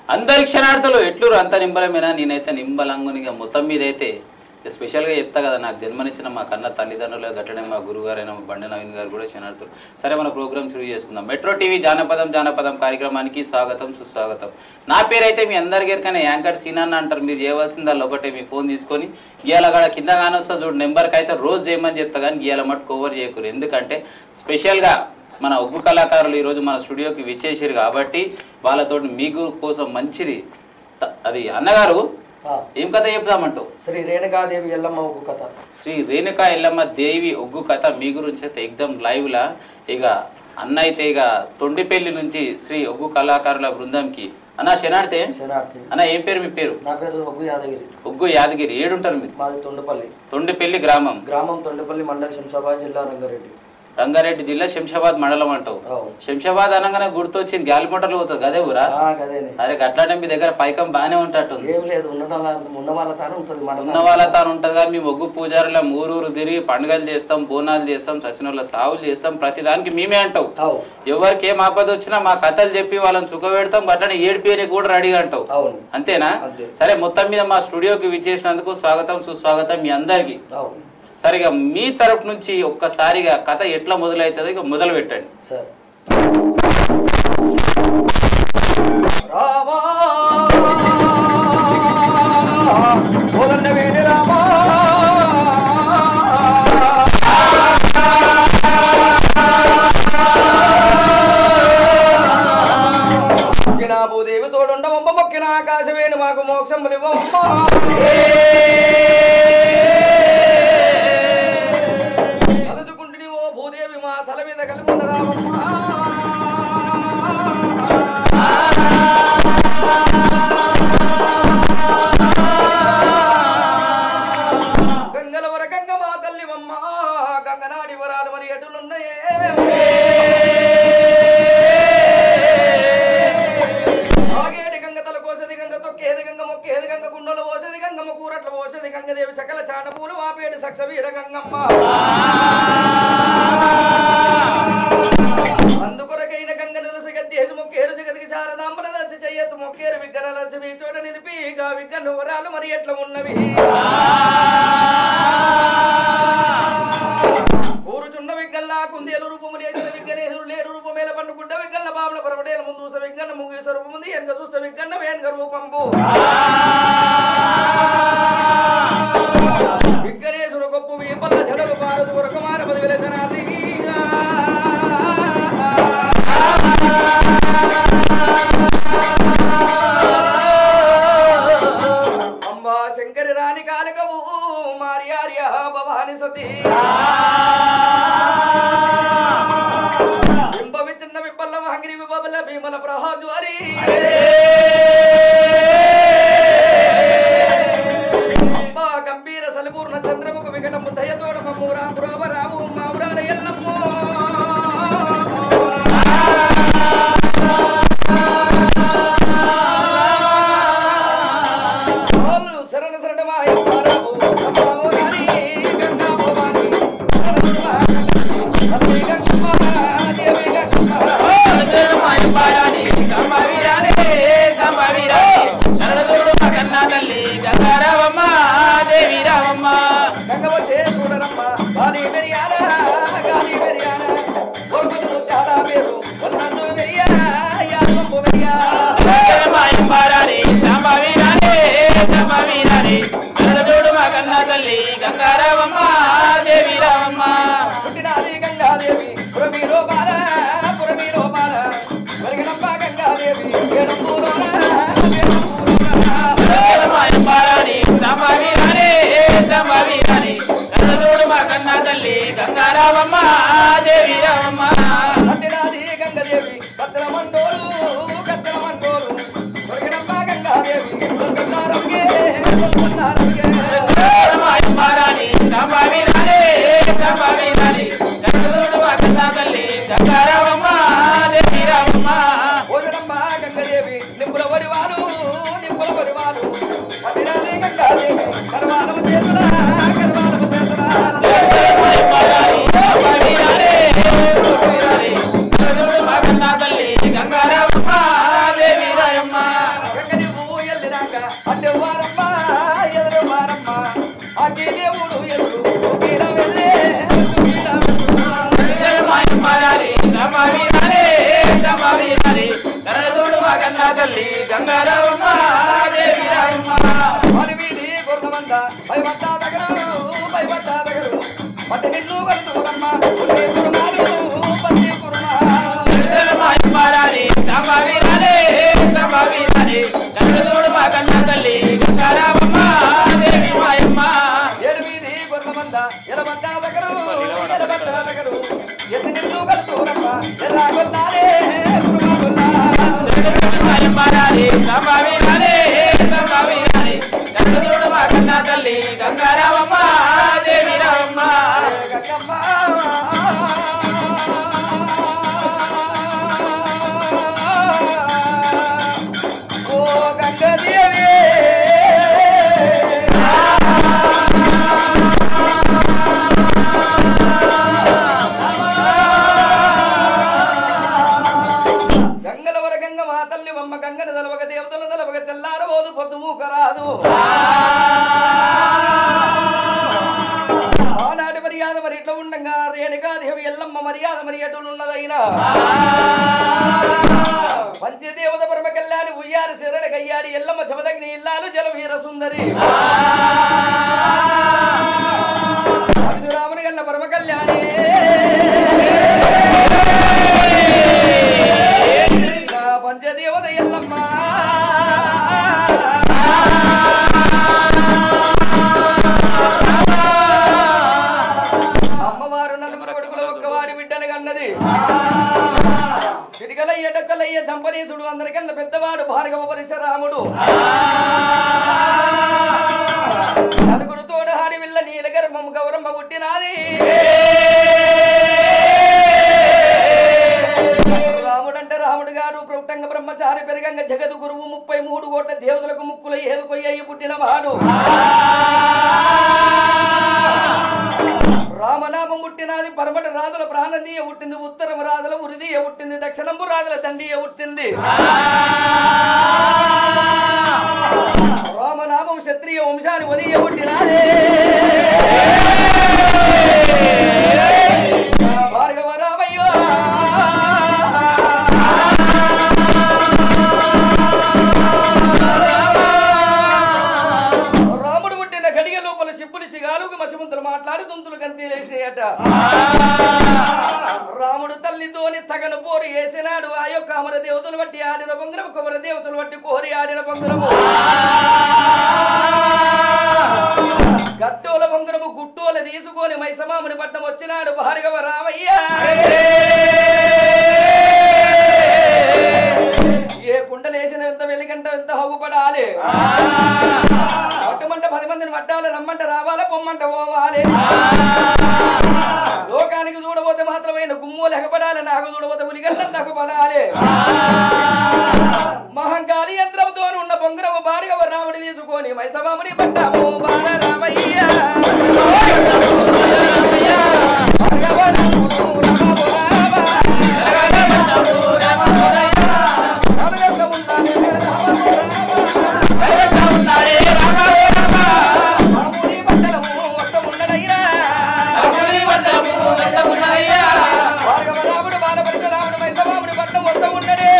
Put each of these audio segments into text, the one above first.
అందరి క్షణార్థులు ఎట్లురు అంత నింబలమేనా నేనైతే నింబలంగునిగా మొత్తం మీద అయితే స్పెషల్గా చెప్తా కదా నాకు జన్మనిచ్చిన మా కన్న తల్లిదండ్రులు గట్టనే మా గురుగారైన మా బండి నవీన్ గారు కూడా క్షణార్థులు సరే మన ప్రోగ్రామ్ షురూ చేసుకుందాం మెట్రో టీవీ జానపదం జానపదం కార్యక్రమానికి స్వాగతం సుస్వాగతం నా పేరైతే మీ అందరికీ ఎరకనే యాంకర్ సీనాన్న అంటారు మీరు చేయవలసిందా లోపటే మీ ఫోన్ తీసుకొని గీయాల కాడ కింద కానొస్తా చూడు నెంబర్కి అయితే రోజు చేయమని చెప్తా కానీ గీయాల మటు కవర్ చేయకూరు ఎందుకంటే స్పెషల్గా మన ఉగ్గు కళాకారులు ఈరోజు మన స్టూడియోకి విచ్చేసారు కాబట్టి వాళ్ళతో మీకు కోసం మంచిది త- అది అన్నగారు ఆ, ఏం కథ చెప్దామంటావు శ్రీ రేణుకాదేవి ఎల్లమ్మ ఒక కథ శ్రీ రేణుకా ఎల్లమ్మ దేవి ఒగ్గు కథ మీ గురించి అయితే ఎగ్దం లైవ్ లా ఇక అన్న అయితే ఇక తొండిపల్లి నుంచి శ్రీ ఒగ్గు కళాకారుల బృందంకి అన్న శనాడితే శనార్థి అన్న ఏం పేరు మీ పేరు నా పేరు ఒగ్గు యాదగిరి ఒగ్గు యాదగిరి ఏడుంటారు మీరు మాది తొండపల్లి తొండిపల్లి గ్రామం గ్రామం తొండపల్లి మండలి శంషాబాద్ జిల్లా రంగారెడ్డి రంగారెడ్డి జిల్లా శంషాబాద్ మండలం అంటావు అవును శంషాబాద్ అనగానే గుర్తొచ్చింది గాలిమోటర్లు పోతుంది గదే ఊరా ఆ, గదేనే అరే గట్లానే మీ దగ్గర పైకం బాగానే ఉంటట్టుంది ఏం లేదు ఉండటం ఉన్న వాళ్ళ తానే ఉంటుంది మన ఉన్న వాళ్ళ తాను ఉంటది కానీ మేము ఒగ్గు పూజారుల ఊరూరు తిరిగి పండుగలు చేస్తాం బోనాలు చేస్తాం సచిన వాళ్ళ సావులు చేస్తాం ప్రతి దానికి మేమే అంటావు అవు ఎవరికి ఏం ఆపద వచ్చినా మా కథలు చెప్పి వాళ్ళని సుఖ పెడతాం అట్లనే ఏడిపియని కూడా రెడీగా అంటావు అవును అంతేనా అంతే. సరే మొత్తం మీద మా స్టూడియోకి విచ్చేసినందుకు స్వాగతం సుస్వాగతం మీ అందరికి అవును సరే ఇక మీ తరపు నుంచి ఒక్కసారిగా కథ ఎట్లా మొదలవుతుందో ఇక మొదలు పెట్టండి సరే రామా కోదండ వీరి రామా మొక్కిన భూదేవి తోడుండవమ్మ మొక్కిన ఆకాశవేణి మాకు మోక్షం తలుచుకుంటుని ఓ భూదేవి మా తల మీద కలుగుండ రామమ్మ గంగల వర గంగ మా తల్లి మమ్మ గంగనాడి వరాలు మరి ఎటులున్నాయే ఆగేటి గంగ తల కోసది గంగ తొక్కేది గంగ మొక్కేది గంగ గుండెలు పోసేది గంగమ్మ కూరట్ల పోసేది గంగదేవి సకల చాటపూలు వాపేటి సక్ష వీర గంగమ్మ అందుకొరకైన గంగ నిలసి గద్దేసి మొక్కేరు జగతికి శారదాంబర దర్శి చెయ్యత్తు మొక్కేరు విగ్గర లక్ష మీ చోట నిలిపి గా విగ్గ వరాలు మరి ఎట్లా ఉన్నవి ఊరుచుండ విగ్గల్లా కుందేలు రూపము చేసిన విగ్గనేశ్వరు లేడు రూపమేల పండుకుంట విగ్గల్ల బాబుల పరమటేల ముందు చూసే విగ్గన్న ముంగి స్వరూపం ఉంది వెనక చూస్తే విగ్గన్న వేణుక రూపంబు విగ్గనేశ్వరు గొప్ప వీపల్ల జడలు పారదు ఉరకమార పదివేల జనాది అంబా శంకరి రాణి కాలికవు మార్యార్య భవాని సతీ బింబవిచిన్న విప్పల్ల మహంగిరి విబల భీమల ప్రహాజ్వారి అంబా గంభీర సలిపూర్ణ చంద్రముఖ వికటము దయతోడ మమ్మూరా పురావరావు మావురాల ఎల్లమ్మో ఓలు శరణ శరణ మాయ పారావు అమ్మావు రాణి గంగా భవాని శరణ శరణ గంగా దేవి గంగా గంగవచ్చే చూడరమ్మ గాలి వెరియాల గాలి వెరియాల ఒరుగుదు ముత్యాల పేరు ఒల్లందు వెరియాల యాదవంపు వెరియాల పుట్టినాది గంగాదేవి పురమీరో బాల పురమీరో బాల వెరగడమ్మ గంగాదేవి వేడంబూరోల వేడంబూరోల గంగారావమ్మ దేవి రామమ్మ పుట్టినాది గంగదేవి భద్రమండోలు గద్రమండోలు వెరగడమ్మ గంగాదేవి గొల్లన్నారమ్గే గొల్లన్నారమ్గే ఓజనమ్మ గంగదేవి నింపుల వరివాలు నింపుల వరివాలు పట్టినాది గంగాదేవి కర్వాలము చేతుల కర్వాలము చేతుల గంగారావమ్మ దేవి రాయమ్మ మా కన్నా తల్లి గంగారావమ్మ దేవి రాయమ్మ మరి వీడి గొర్రెమంద భయపడ్డ దగ్గరు భయపడ్డ దగ్గరు మట్టి నిన్ను కలుసుకురమ్మ ఉండే కురుమాలు పత్తి కురుమా ఎనిమిది గొర్రెమంద ఎలబడ్డ దగ్గరు ఎలబడ్డ దగ్గరు ఎత్తి నిన్ను కలుసుకురమ్మ ఎర్రా గొల్లాలే కురుమా గొల్లా గంగారామమ్మ దేవి రామమ్మ ఓ గంగదేవి గంగల వర గంగ మా తల్లి బొమ్మ గంగన తలవక దేవతల తలవక తెల్లారబోదు పొద్దు మూకరాదు ఆనాటి మర్యాద మరి ఇట్లా ఉండగా రేణుగా దేవి ఎల్లమ్మ మర్యాద మరి ఎటున్నదైనా పంచదేవత పరమ కళ్యాణి ఉయ్యారి శరణ కయ్యాడి ఎల్లమ్మ జమదగ్ని ఇల్లాలు జలవీర సుందరి పరశురాముని కన్న పరమ కళ్యాణి నా పంచదేవత ఎల్లమ్మ అమ్మవారు నలుగురు కొడుకులు ఒక్కవాడి బిడ్డను కన్నది చిటికలయ్య డొక్కలయ్య చంపనీసుడు అందరికన్నా పెద్దవాడు భార్గవ పరశురాముడు నలుగురు తోడు హాడి విల్ల నీల గర్భము గౌరమ్మ పుట్టినాది రాముడంటే రాముడు గారు ప్రౌటంగ బ్రహ్మచారి పెరగంగ జగదు గురువు ముప్పై మూడు కోట్ల దేవతలకు ముక్కుల ఏదుకొయ్యి పుట్టినవాడు రామనామం పుట్టినది పరమట రాజుల ప్రాణదీయ పుట్టింది ఉత్తరం రాజుల ఉరిదీయ పుట్టింది దక్షిణంబు రాజుల దండియ పుట్టింది రామనామం క్షత్రియ వంశాన్ని వదియ పుట్టినదే నా భార్గవ రామయ్యో రాముడు పుట్టిన గడియ లోపల సిప్పులు సిగాలుగు మసిముంతలు మాట్లాడి దుంతులు గంతీలేసినాయట రాముడు తల్లితోని తగను పోరు వేసినాడు ఆ యొక్క అమర దేవతలు బట్టి ఆడిన బొంగరము కుమర దేవతలు బట్టి కోరి ఆడిన బొంగరము గట్టోల బొంగరము గుట్టోల తీసుకొని మైసమాముని పట్టణం వచ్చినాడు భార్గవ రామయ్య ఏ కుండలేసిన ఎంత వెలిగంట ఎంత హోగుపడాలి పట్టమంట పది మందిని పట్టాలి రమ్మంట రావాలా పొమ్మంట పోవాలి లోకానికి చూడబోతే మాత్రమైన గుమ్ము లెగపడాలి నాకు చూడబోతే ఉనిగంట తగ్గుపడాలి మహంకాళి యంత్రంతో ఉన్న బొంగరము భార్గవ రాముడి తీసుకొని మైసమాముని పట్టాము బాల రామయ్య భార్గవ రాముడు రామ రామ. రామయ్య ఉండాలి రామ రామ. రాముని పట్టణము ఒక్క ఉండడయ్యా. భార్గవ రాముడు బాలపరిత రాముడు మైసమాముడి పట్టణం ఒక్క ఉండడే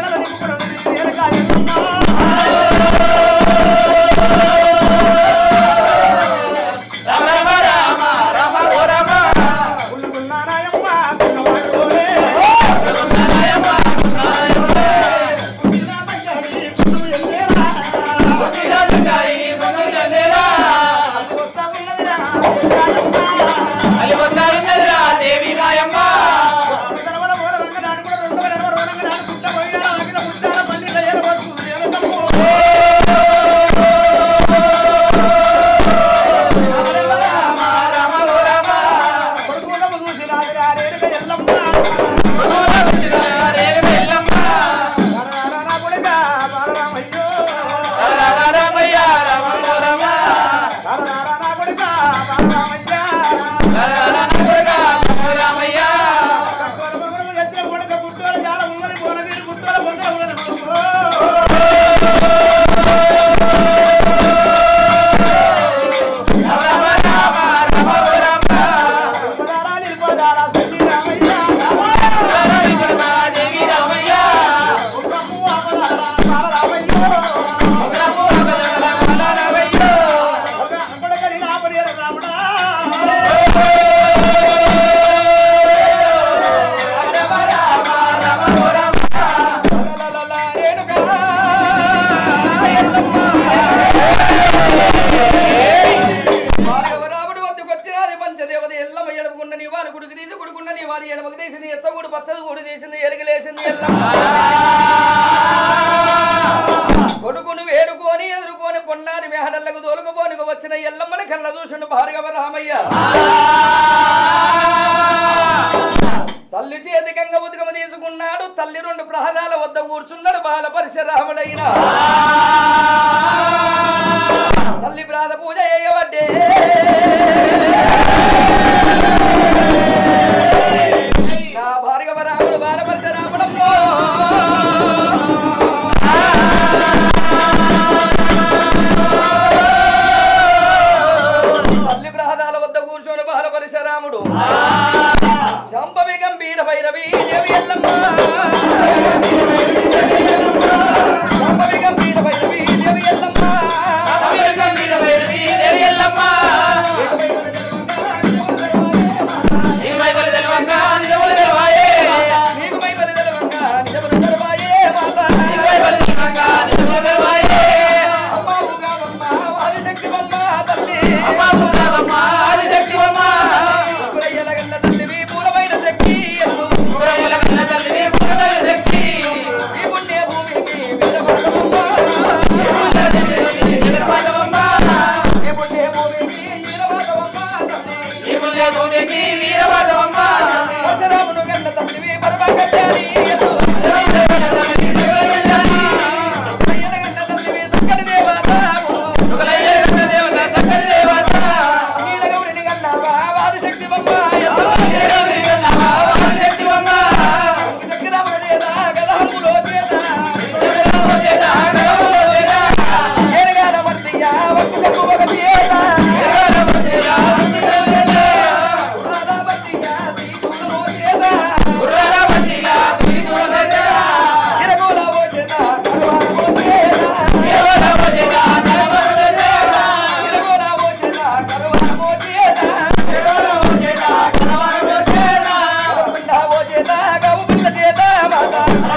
రామ రామ రామ రామ ఓ రామ రాజుకాయి గుండెరా అలి వస్తాయిన్నదిరా దేవి మాయమ్మ రామ రామ ఓ రామ రేవి ఎల్లమ్మ రామ రామయ్య రామ ఓ రామ రామయ్య రామ రామ రామ ఓ రామ దేవి రామయ్య రాముడు వద్దకు వచ్చినది పంచదేవత ఎల్లమ్మ ఎడమకున్న నీ వారి గుడికి తీసి గుడుకున్న నీ వారి ఎడమకు తీసింది ఎచ్చగుడు పచ్చది గుడి తీసింది ఎలుగులేసింది ఎల్లమ్మ కొడుకును వేడుకొని ఎదుర్కొని పొన్నారి మేహడల్లకు తోలుకుపోనికి వచ్చిన ఎల్లమ్మని కళ్ళ చూసిండు భార్గవ రామయ్య తల్లి చేతి గంగ ఉదకమ తీసుకున్నాడు తల్లి రెండు ప్రహదాల వద్ద కూర్చున్నాడు బాల పరశురాముడైన తల్లి ప్రాత పూజ చేయబట్టే నా భార్గవ రాముడు బాల పరశురాముడమ్మో తల్లి ప్రహదాల వద్ద కూర్చొని బాల పరశురాముడు శంభవి గంభీర భైరవి దేవి ఎల్లమ్మ శంభవి గంభీర భైరవి దేవి ఎల్లమ్మ దేవి ఎల్లమ్మ ఇరువైపుల తెలవంక నిజములు తెలవాయే నీకు మై బలి తెలవంగా నిజములు తెలవాయే మాత. ఇరువైపుల తెలవంక నిజములు తెలవాయే అమ్మావుగా అమ్మ, ఆదిశక్తివమ్మ తల్లి. అమ్మ కాదమ్మ ఆదిశక్తివమ్మ ఉగ్రయ్యలగన్న తల్లివి పూలమైన శక్తి ఎల్లు. పురముల కన్న తల్లివి పురగల శక్తి ఈ పుణ్య భూమికి వీరభద్రమమ్మ. వీరభద్రమమ్మ. ఈ పుణ్య భూమికి వీరభద్రమమ్మ తల్లి. ఈ పుణ్య భూమికి వీరభద్రమమ్మ పరశురాముడు గన్న తల్లివి పరమకళ్యాణి ఎల్లు. ఉగ్రయ్యలగన్న తల్లివి సక్కని దేవతాము. ఒకలయ్య కన్న దేవత చక్కని దేవత నీలగౌరిని గన్నావా ఆదిశక్తివమ్మ ఎల్లు. వీరగౌరి కన్నమ్మ ఆదిశక్తివమ్మ చక్రముల చేత గదహములో చేత చేత గౌరవ చేత ఏరగాల మధ్య వక్కు చెప్పు ఒక చేత ఉర్రాల మధ్య శ్రీశూలమో చేత ఇరగోల ఓ చేత కరువారమో చేత ఇరగోల ఓ చేత కరువారమో చేత కరువుపిండ ఓ చేత గవు పిల్ల చేత మాత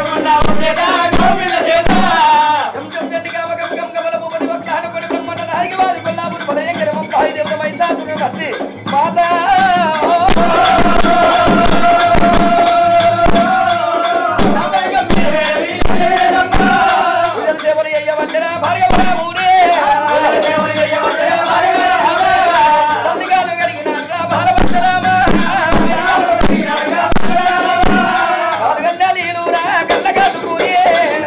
చెంచం గట్టిగా ఒక గం గమల భూపతి వక్లాన కొడి బ్రహ్మణ నాయకి వారి కొల్లాపురి పదయ గిరమం పాయి దేవత మైసాసురు కత్తి మాత ఉదయం సేవలు అయ్యవచ్చన భార్గవ ఊరే తల్లిగాలు కలిగిన బాలవచ్చరామ పాల్గొన్న నీరురా కళ్ళగాదు కూరే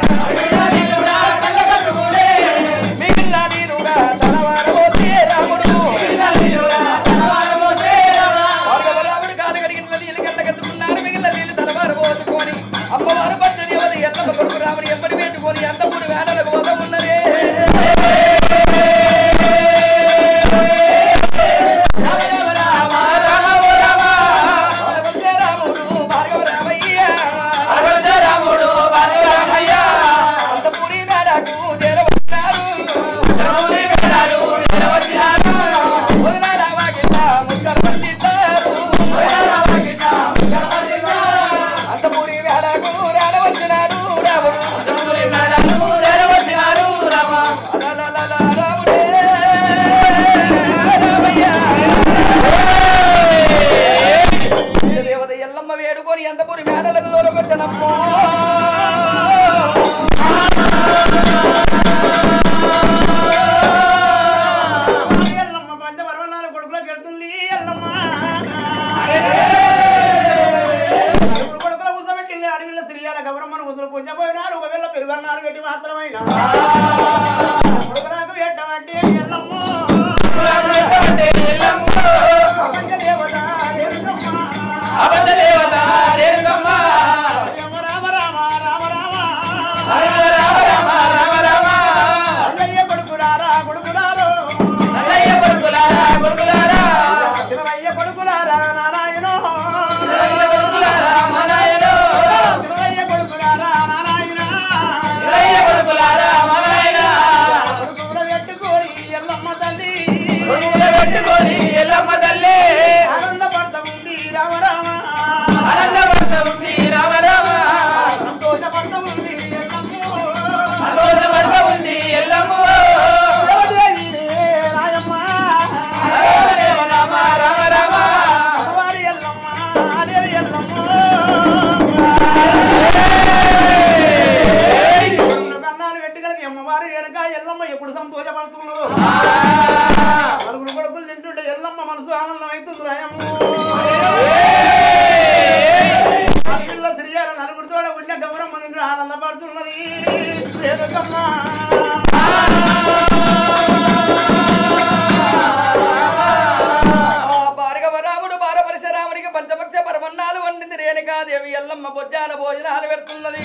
మిగిలిన నీరురా తలవారబోతే రాముడు భార్గవ రాముడు కాలు కడిగిన నీళ్ళు గంట కట్టుకున్నాడు మిగిలిన నీళ్ళు తలవారు పోసుకొని అమ్మవారు పచ్చడి వది ఎల్లమ్మ కొడుకు రాముడు ఎంబడి పెట్టుకొని అంతపూడి వేడలకు వద ఉన్నదే బాలవచ్చ రాముడు భార్గవ రామయ్య రాముడు భార్య రామయ్య కొడుకున్నాడు ఒక వెళ్ళ పెరుగన్నాలు పెట్టి మాత్రమైన కొడుకునాకు పెట్టమంటే ఎల్లమ్మ ప్రపంచ దేవత రేణుకమ్మ. రామ రామ రామ రామ రామ అన్నయ్య కొడుకులారా కొడుకులారు శివయ్య కొడుకులారా నారాయణ శివయ్య కొడుకులారా నారాయణ కొడుకుల పెట్టుకోని ఎల్లమ్మ తల్లి పెట్టుకొని ఎల్లమ్మ తల్లి ఆనందపడత ఉంది రామ రామ ఆనందపడత ఉంది రామ రామ సంతోషపడత ఉంది ఎల్లమ్మ ఆనందపడత ఉంది ఎల్లమ్మ దేవి రాయమ్మ దేవ రామ రామ రామ అమ్మవారి ఎల్లమ్మ దేవి ఎల్లమ్మ కొడుకులు కన్నాలు పెట్టుకలకి అమ్మవారి వెనక ఎల్లమ్మ ఎప్పుడు సంతోషపడుతున్నారు నలుగురు కొడుకులు తింటుంటే ఎల్లమ్మ మనసు ఆనందం అవుతుంది రాయమ్మ పిల్ల తిరిగాల నలుగురు తోడ ఉన్న గౌరమ్మ నిన్ను ఆనందపడుతున్నది రేణుకమ్మ. ఆ భార్గవ రాముడు బాల పరశురాముడికి పంచపక్ష పరమన్నాలు వండింది రేణుకాదేవి ఎల్లమ్మ బొజ్జాన భోజనాలు పెడుతున్నది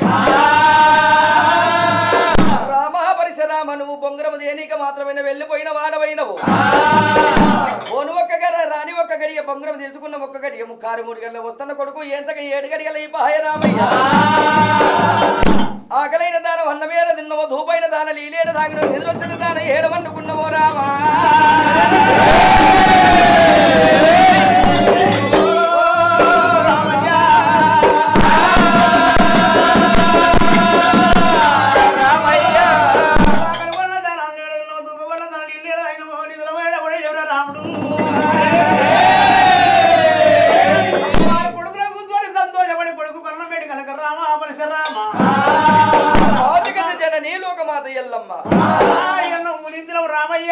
రామ పరశురామ నువ్వు బొంగరము దేనిక మాత్రమే వెళ్ళిపోయిన వాడవైనవు ఓను ఒక్క గర రాని ఒక్క గడియ బొంగరం తీసుకున్న ఒక్క గడియ ముక్కారు మూడు గడియ వస్తున్న కొడుకు ఏంచక ఏడు గడియల ఈ పాయ రామయ్య ఆకలైన దాన వన్నమేర తిన్నవో ధూపైన దాన లీలేడ దాగిన నిద్రొచ్చిన దాన ఏడవన్నుకున్నవో రామా ఆకలిగొన్న దానం లేడెన్నో, దుఃఖగొన్న దానం ఇల్లేడు ఆయన మోహని నిలబడ కూడా ఎవరా రాముడు వారి కొడుకుల కూర్చొని సంతోషపడి కొడుకు కన్నమేడి కనుక రామ పరశురామ ఆదిగత జననీ లోకమాత ఎల్లమ్మ ఎన్నో మునిందిరం రామయ్య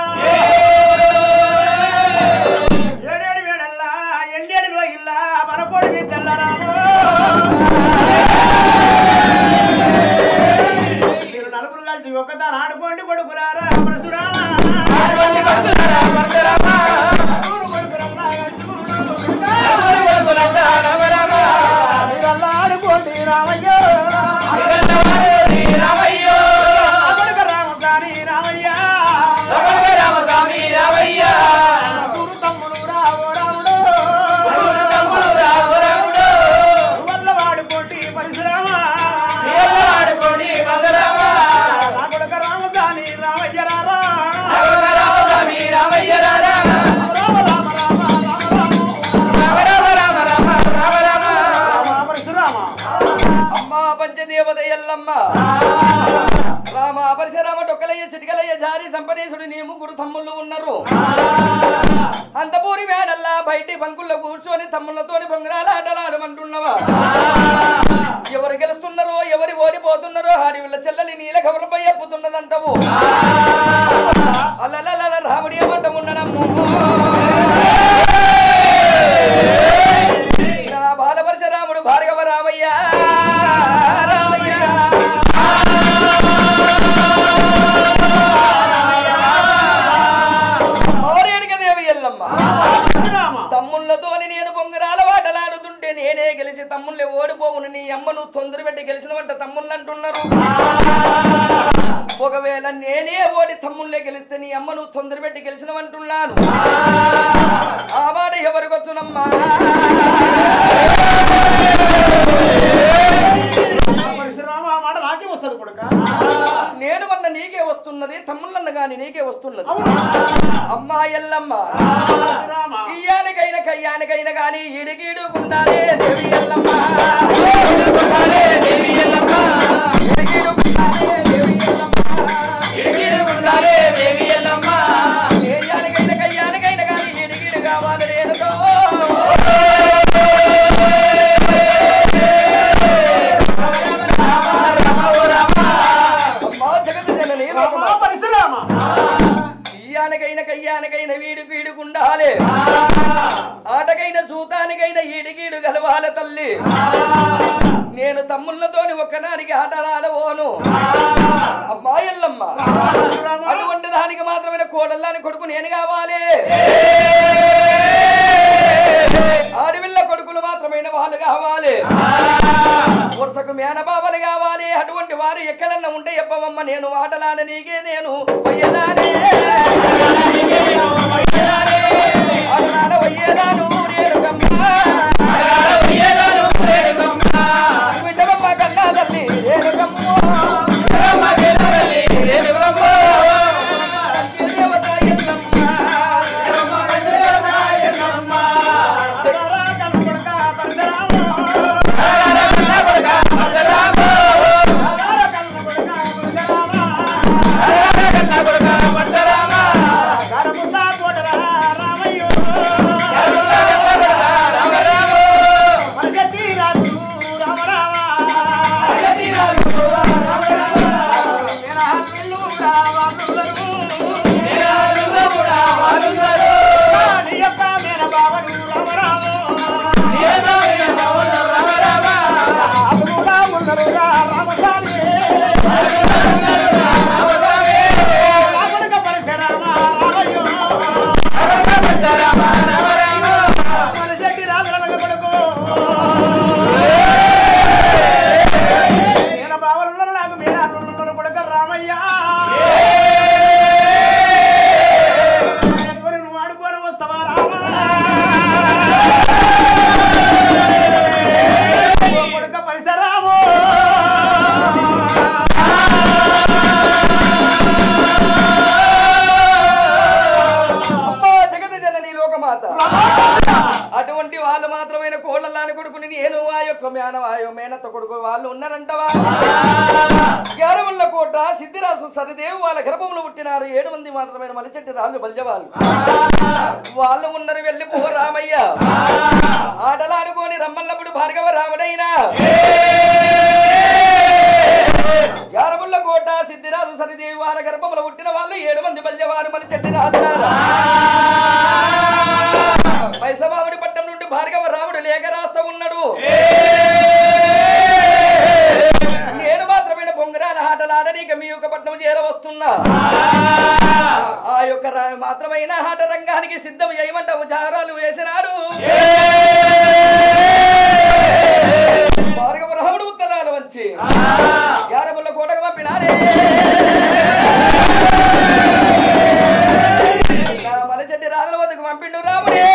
ఏడేడు వేడల్లా ఎండేడు రోజుల్లా మనకోడి మీద తెల్లరాము మీరు నలుగురు కలిసి ఒక్కదాని ఆడుకోండి కొడుకురారా పరశురామ నలుగురు కొడుకురమ్మా, మీరల్లా ఆడుకోండి రామయ్య కొడుక రామ కానీ రామయ్య గురు తమ్ముడు రావో రాముడు వల్ల వాడుకోండి పరశురామ నా కొడుక రామ కానీ రామయ్య రారా రామ రామ రామ రామ రామ పరశురామ అమ్మా పంచదేవత ఎల్లమ్మ రామ పరశురామ డొక్కలయ్య చిటికలయ్య జారి సంపదేశుడు నీ ముగ్గురు తమ్ముళ్ళు ఉన్నారు అంతపూరి వేడల్లా బయటి బంకుల్లో కూర్చొని తమ్ముళ్ళతోని బొంగరాల ఆటలాడమంటున్నవా ఎవరు గెలుస్తున్నారో ఎవరు ఓడిపోతున్నారో ఆడి వీళ్ళ చెల్లెలి నీల కబుర్లపై ఎప్పుతున్నదంటవు అల్లల రాముడి ఏమంట ఉండడము నా బాలపరశురాముడు భార్గవ రామయ్య రామయ్య మౌర్యుడికి దేవి ఎల్లమ్మ పరశురామ తమ్ముళ్ళతోని నేను బొంగరాల వాటలాడుతుంటే నేనే గెలిచి తమ్ముళ్ళే ఓడిపోవును నీ అమ్మను తొందర పెట్టి గెలిచిన వంట తమ్ముళ్ళు అంటున్నారు ఒకవేళ నేనే ఓడి తమ్ముళ్ళే గెలిస్తే నీ అమ్మను తొందర పెట్టి గెలిచినవంటున్నాను ఆ వాడ ఎవరికొచ్చునమ్మా పరశురామ ఆ మాట నాకే వస్తుంది కొడుక నేను అన్న నీకే వస్తున్నది తమ్ముళ్ళన్న గాని నీకే వస్తున్నది అవునా అమ్మా ఎల్లమ్మ పరశురామ ఇయ్యానికైన కయ్యానికైన గాని ఇడిగిడుకుండాలే దేవి ఎల్లమ్మ ఇయ్యానికైన కయ్యానికైన గాని ఇడిగిడు కావాలి రేణుకో అమ్మా జగత్ జననీ రామ పరశురామ ఇయ్యానికైన కయ్యానికైన వీడు వీడుకుండాలే ఆటకైన చూతానికైన ఈడిగీడు గలవాల తల్లి నేను తమ్ముళ్ళతోని ఒక్కనానికి ఆటలాడబోను అమ్మాయిల్లమ్మ అటువంటి దానికి మాత్రమే కోడల్లాని కొడుకు నేను కావాలి ఆడవిల్ల కొడుకులు మాత్రమైన వాళ్ళు కావాలి వరుసకు మేనబావలు కావాలి అటువంటి వారు ఎక్కడన్నా ఉంటే చెప్పవమ్మ నేను ఆటలాడ నీకే నేను పోయేదానే ఆటలాడ పోయేదాను రేణుకమ్మ. విజయమ్మ కన్నా తల్లి రేణుకమ్మ. దేవత ఎల్లమ్మ. నేను బావలున్నారు నాకు మీనాలున్నారు కొడుక రామయ్య ఎవరు నువ్వు ఆడుకొని వస్తావా రామ కొడుక పరిసరాము అమ్మా జగత జనని లోకమాత అటువంటి వాళ్ళు మాత్రమైన కోళ్ళల్లాని కొడుకుని నేను ఆ యొక్క మేనవాయో మేనత్త కొడుకు వాళ్ళు ఉన్నారంటవా గ్యారవల్ల కోట సిద్ధిరాసు సరిదేవు వాళ్ళ గర్భంలో పుట్టినారు ఏడు మంది మాత్రమైన మలిచెట్టి రాళ్ళు బల్జవాళ్ళు వాళ్ళు ఉన్నారు వెళ్ళి పో రామయ్య ఆటలాడుకొని రమ్మల్లప్పుడు భార్గవ రాముడైనా యారముల్ల కోట సిద్ధిరాజు సరిదేవి వారి గర్భంలో పుట్టిన వాళ్ళు ఏడు మంది బల్యవారు మలి చెట్టి రాజులారా వైసవాముడి పట్టం నుండి భార్గవ రాముడు లేఖ రాస్తా ఉన్నాడు నేను మాత్రమైన బొంగరాల ఆటలాడనీక మీ యొక్క పట్నం చేరవస్తున్నా ఆ యొక్క రా- మాత్రమైన ఆట రంగానికి సిద్ధం చేయమంటావు జారాలు వేసినాడు భార్గవ రాముడు ఉత్తరాలు వచ్చి యారముల కోటకు పంపినారే నా మలచెట్టి రాజుల వద్దకు పంపిండు రాముడే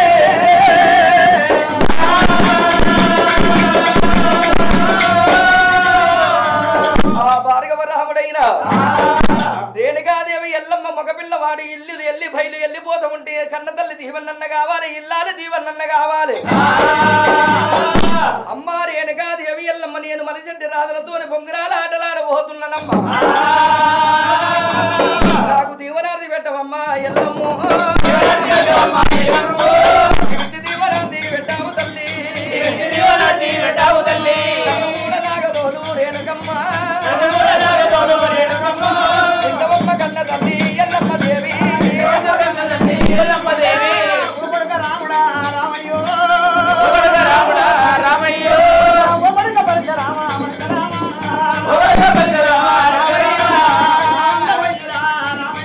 ఆ భార్గవ రాముడైన రేణుగాదేవి ఎల్లమ్మ మగపిల్లవాడు ఇల్లు ఎల్లి బయలు వెళ్ళిపోతూ ఉంటే కన్న తల్లి దీవెన్నన్న కావాలి ఇల్లాలి దీవెన్నన్న కావాలి అమ్మ రేణుగాదేవి ఎల్లమ్మ నేను మలిచెట్టి రాజులతోని బొంగరాల ఆటలాడబోతున్నానమ్మ నాకు దీవనార్థి పెట్టవమ్మా ఎల్లమ్మ ఇవిటి దీవనార్థి పెట్టావు తల్లి నన్ను నాగదోలు రేణుకమ్మ ఎల్లమ్మ కన్న తల్లి ఎల్లమ్మ దేవి కొడుక రాముడా రామయ్యో రామయ్యో కొడుక పరిసరామ రామయ్య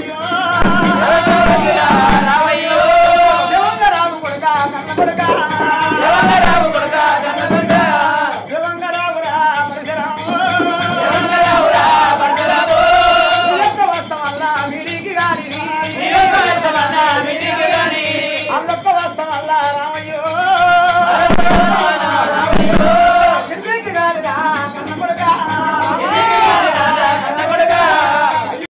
రామయ్యో రామయ్యో దేవంగ రాము కొడుక కన్న కొడుక